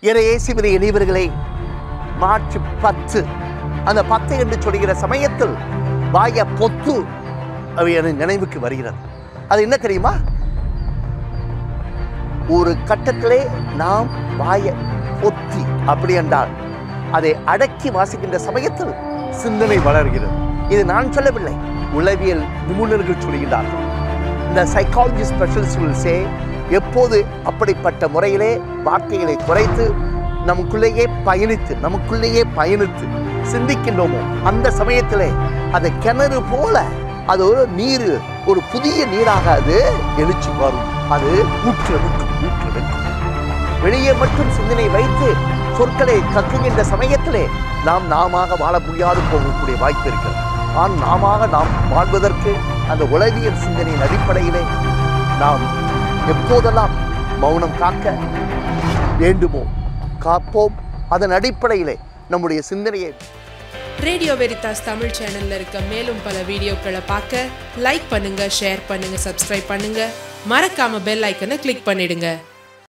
இறையேசுவினை இணைவர்களே March பத்து அந்த பத்து என்று சொல்கிற சமயத்தில் வாய பொத்து அவை எனக்கு நினைவுக்கு வருகிறது அது என்ன தெரியுமா ஒரு கட்டத்திலே நாம் வாய பொத்தி அப்படி என்றால் அதை அடக்கி வாசிக்கின்ற சமயத்தில் சிந்தனை வளர்கிறது இது நான் சொல்லவில்லை உளவியல் நிபுணர்கள் சொல்கிறார்கள் இந்த சைக்காலஜி ஸ்பெஷலிஸ்ட் சே எப்போது அப்படிப்பட்ட முறையிலே வார்த்தைகளை குறைத்து நமக்குள்ளேயே பயணித்து நமக்குள்ளேயே பயணித்து சிந்திக்கின்றோமோ அந்த சமயத்திலே அது கிணறு போல அது ஒரு நீர் ஒரு புதிய நீராக அது எழுச்சி வரும் அது ஊற்றெடுக்கும் ஊற்றெடுக்கும் வெளியே மட்டும் சிந்தனை வைத்து சொற்களை கக்குகின்ற சமயத்திலே நாம் நாம வாழ முடியாது போகக்கூடிய வாய்ப்பு இருக்கிறது ஆனால் நாம நாம் வாழ்வதற்கு அந்த உளவியல் சிந்தனையின் அடிப்படையிலே நாம் எப்போதெல்லாம் மௌனம் காக்க வேண்டுமோ காப்போம் அதன் அடிப்படையிலே நம்முடைய சிந்தனையை ரேடியோ வெரிதாஸ் தமிழ் சேனல்ல இருக்க மேலும் பல வீடியோக்களை பார்க்க லைக் பண்ணுங்க ஷேர் பண்ணுங்க சப்ஸ்கிரைப் பண்ணுங்க மறக்காம பெல் ஐக்கனை கிளிக் பண்ணிடுங்க